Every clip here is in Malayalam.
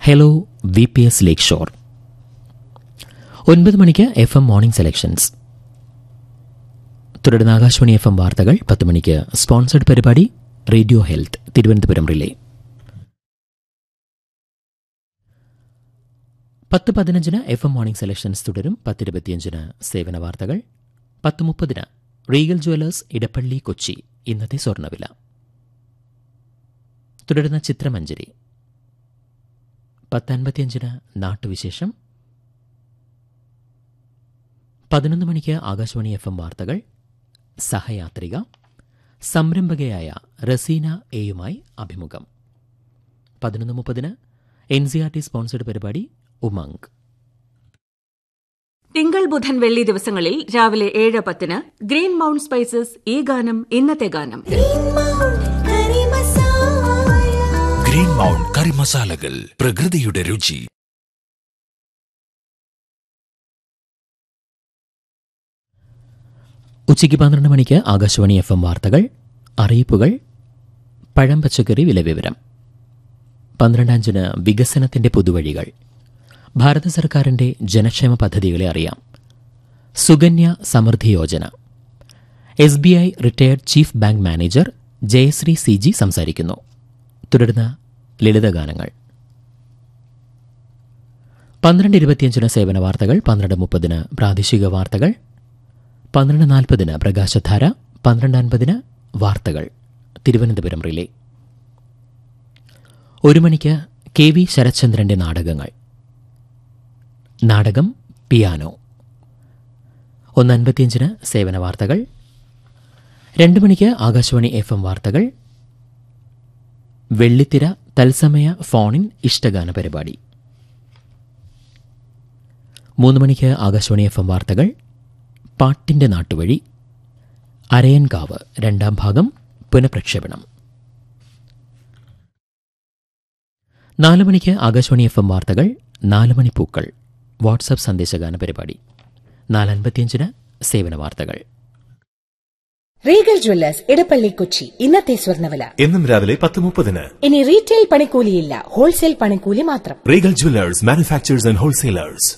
hello V P S lakeshore ഒൻപത് മണിക്ക് എഫ് എം മോർണിംഗ് സെലക്ഷൻസ് തുടരുന്ന ആകാശവാണി എഫ് എം വാർത്തകൾ പത്ത് മണിക്ക് സ്പോൺസർഡ് പരിപാടി റേഡിയോ ഹെൽത്ത് തിരുവനന്തപുരം റിലേ പത്ത് പതിനഞ്ചിന് എഫ് എം മോർണിംഗ് സെലക്ഷൻസ് തുടരും പത്തിരുപത്തിയഞ്ചിന് സേവന വാർത്തകൾ പത്ത് മുപ്പതിന് റീഗൽ ജുവലേഴ്സ് ഇടപ്പള്ളി കൊച്ചി ഇന്നത്തെ സ്വർണ്ണവില തുടരുന്ന ചിത്രമഞ്ജരി പത്തൻപത്തിയഞ്ചിന് നാട്ടുവിശേഷം പതിനൊന്ന് മണിക്ക് ആകാശവാണി എഫ് എം വാർത്തകൾ സഹയാത്രിക സംരംഭകയായ റസീന എയുമായി അഭിമുഖം പതിനൊന്ന് മുപ്പതിന് N C R T sponsored പരിപാടി ഉമംഗ് തിങ്കൾ ബുധൻ വെള്ളി ദിവസങ്ങളിൽ രാവിലെ ഏഴ് പത്തിന് ഗ്രീൻ മൗണ്ട് സ്പൈസസ് ഈ ഗാനം ഇന്നത്തെ ഗാനം ഗ്രീൻ മൗണ്ട് കറി മസാലകൾ പ്രകൃതിയുടെ രുചി ഉച്ചയ്ക്ക് പന്ത്രണ്ട് മണിക്ക് ആകാശവാണി എഫ് എം വാർത്തകൾ അറിയിപ്പുകൾ പഴം പച്ചക്കറി വിലവിവരം പന്ത്രണ്ടാഞ്ചിന് വികസനത്തിന്റെ പുതുവഴികൾ ഭാരത സർക്കാരിന്റെ ജനക്ഷേമ പദ്ധതികളെ അറിയാം Sukanya Samriddhi Yojana S B I retired chief bank manager Jayashree C G സംസാരിക്കുന്നു തുടർന്ന് ലളിതഗാനങ്ങൾ പന്ത്രണ്ട് ഇരുപത്തിയഞ്ചിന് സേവന വാർത്തകൾ പന്ത്രണ്ട് മുപ്പതിന് പ്രാദേശിക വാർത്തകൾ പന്ത്രണ്ട് നാൽപ്പതിന് പ്രകാശധാര പന്ത്രണ്ട് അൻപതിന് വാർത്തകൾ തിരുവനന്തപുരം റിലേ ഒരു മണിക്ക് കെ വി ശരത്ചന്ദ്രന്റെ നാടകങ്ങൾ നാടകം പിയാനോ ഒന്ന് അൻപത്തിയഞ്ചിന് സേവന വാർത്തകൾ രണ്ട് മണിക്ക് ആകാശവാണി എഫ് എം വാർത്തകൾ വെള്ളിത്തിര തത്സമയ ഫോണിൻ ഇഷ്ടഗാന പരിപാടി മൂന്ന് മണിക്ക് ആകാശവാണി എഫ് എം വാർത്തകൾ പാട്ടിന്റെ നാട്ടുവഴി അരയൻകാവ് രണ്ടാം ഭാഗം പുനഃപ്രക്ഷേപണം നാല് മണിക്ക് ആകാശവാണി എഫ് എം വാർത്തകൾ നാല് മണി പൂക്കൾ വാട്സാപ്പ് സന്ദേശഗാന പരിപാടി നാലൻപത്തിയഞ്ചിന് സേവന വാർത്തകൾ റീഗൽ ജ്വല്ലേഴ്സ് ഇടപ്പള്ളി കൊച്ചി ഇന്നത്തെ സ്വർണ്ണവില എന്നും രാവിലെ പത്ത് മുപ്പതിന് ഇനി റീറ്റെയിൽ പണിക്കൂലിയില്ല ഹോൾസെയിൽ പണിക്കൂലി മാത്രം Regal jewellers manufacturers and wholesalers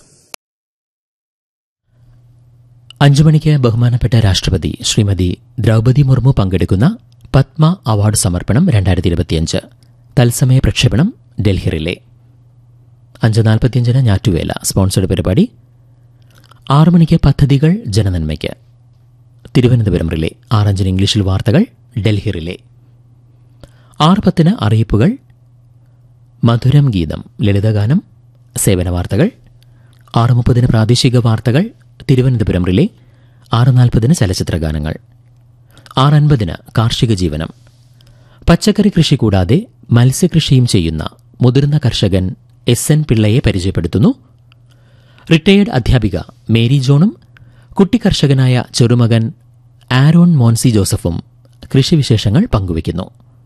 അഞ്ചു മണിക്ക് ബഹുമാനപ്പെട്ട രാഷ്ട്രപതി ശ്രീമതി ദ്രൗപദി മുർമു പങ്കെടുക്കുന്ന പത്മ അവാർഡ് സമർപ്പണം രണ്ടായിരത്തി ഇരുപത്തിയഞ്ച് തത്സമയ പ്രക്ഷേപണം ഡൽഹി റിലേ അഞ്ച് നാൽപ്പത്തിയഞ്ചിന് ഞാറ്റുവേല സ്പോൺസർഡ് പരിപാടി ആറു മണിക്ക് പദ്ധതികൾ ജനനന്മയ്ക്ക് തിരുവനന്തപുരം റിലേ ആറഞ്ചിന് ഇംഗ്ലീഷിൽ വാർത്തകൾ ഡൽഹി റിലേ ആറ് പത്തിന് അറിയിപ്പുകൾ മധുരം ഗീതം ലളിതഗാനം സേവന വാർത്തകൾ ആറ് മുപ്പതിന് പ്രാദേശിക വാർത്തകൾ തിരുവനന്തപുരം റിലേ ആറ് നാൽപ്പതിന് ചലച്ചിത്രഗാനങ്ങൾ ആറ് അൻപതിന് കാർഷിക ജീവനം പച്ചക്കറി കൃഷി കൂടാതെ മത്സ്യകൃഷിയും ചെയ്യുന്ന മുതിർന്ന കർഷകൻ എസ് എൻ പിള്ളയെ പരിചയപ്പെടുത്തുന്നു റിട്ടയേർഡ് അധ്യാപിക മേരി ജോണും കുട്ടി കർഷകനായ ചെറുമകൻ ആരോൺ മോൻസി ജോസഫും കൃഷിവിശേഷങ്ങൾ പങ്കുവയ്ക്കുന്നു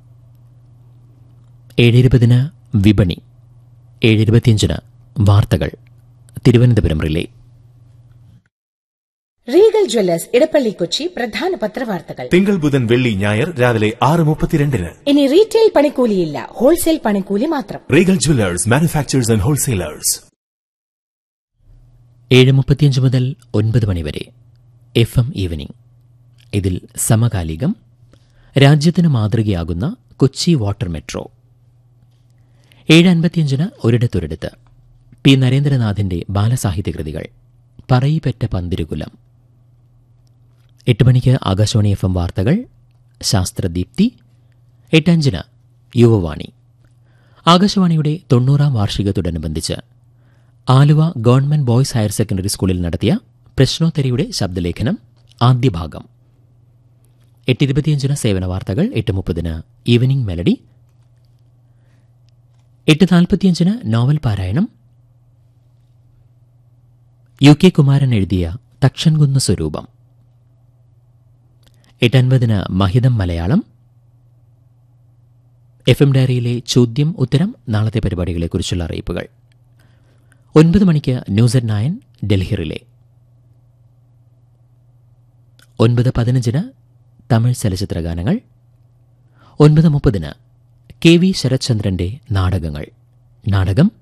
ഏഴിരുപതിന് വിപണി ഏഴിരുപത്തിയഞ്ചിന് വാർത്തകൾ Thiruvananthapuram relay Regal jewellers Edappally Kochi പ്രധാന പത്രവാർത്തകൾ തിങ്കൾ ബുധൻ വെള്ളി ഞായർ രാവിലെ ആറ് മുപ്പത്തിരണ്ടിന് ഇനി റീറ്റെയിൽ പണിക്കൂലിയില്ല ഹോൾസെയിൽ പണിക്കൂലി മാത്രം Regal jewellers manufacturers and wholesalers ഏഴ് മുപ്പത്തിയഞ്ച് മുതൽ ഒൻപത് മണിവരെ എഫ് എം ഈവനിംഗ് ഇതിൽ സമകാലികം രാജ്യത്തിന് മാതൃകയാകുന്ന കൊച്ചി വാട്ടർ മെട്രോ ഏഴ് അൻപത്തിയഞ്ചിന് ഒരിടത്തൊരിടത്ത് പി നരേന്ദ്രനാഥിന്റെ ബാലസാഹിത്യകൃതികൾ പറയിപ്പറ്റ പന്തിരുകുലം എട്ട് മണിക്ക് ആകാശവാണി എഫ് എം വാർത്തകൾ ശാസ്ത്രദീപ്തി എട്ടഞ്ചിന് യുവവാണി ആകാശവാണിയുടെ തൊണ്ണൂറാം വാർഷികത്തോടനുബന്ധിച്ച് Aluva government boys higher secondary സ്കൂളിൽ നടത്തിയ പ്രശ്നോത്തരിയുടെ ശബ്ദലേഖനം ആദ്യ ഭാഗം എട്ട് ഇരുപത്തിയഞ്ചിന് സേവന വാർത്തകൾ എട്ട് മുപ്പതിന് ഈവനിംഗ് മെലഡി എട്ട് നാൽപ്പത്തിയഞ്ചിന് നോവൽ പാരായണം യു കെ കുമാരൻ എഴുതിയ തക്ഷൻകുന്ന് സ്വരൂപം എട്ടൻപതിന് മഹിതം മലയാളം എഫ് എം ഡയറിയിലെ ചോദ്യം ഉത്തരം നാളത്തെ പരിപാടികളെക്കുറിച്ചുള്ള അറിയിപ്പുകൾ ഒൻപത് മണിക്ക് news at nine Delhi relay ഒൻപത് പതിനഞ്ചിന് തമിഴ് ചലച്ചിത്ര ഗാനങ്ങൾ ഒൻപത് മുപ്പതിന് കെ വി ശരത്ചന്ദ്രന്റെ നാടകങ്ങൾ നാടകം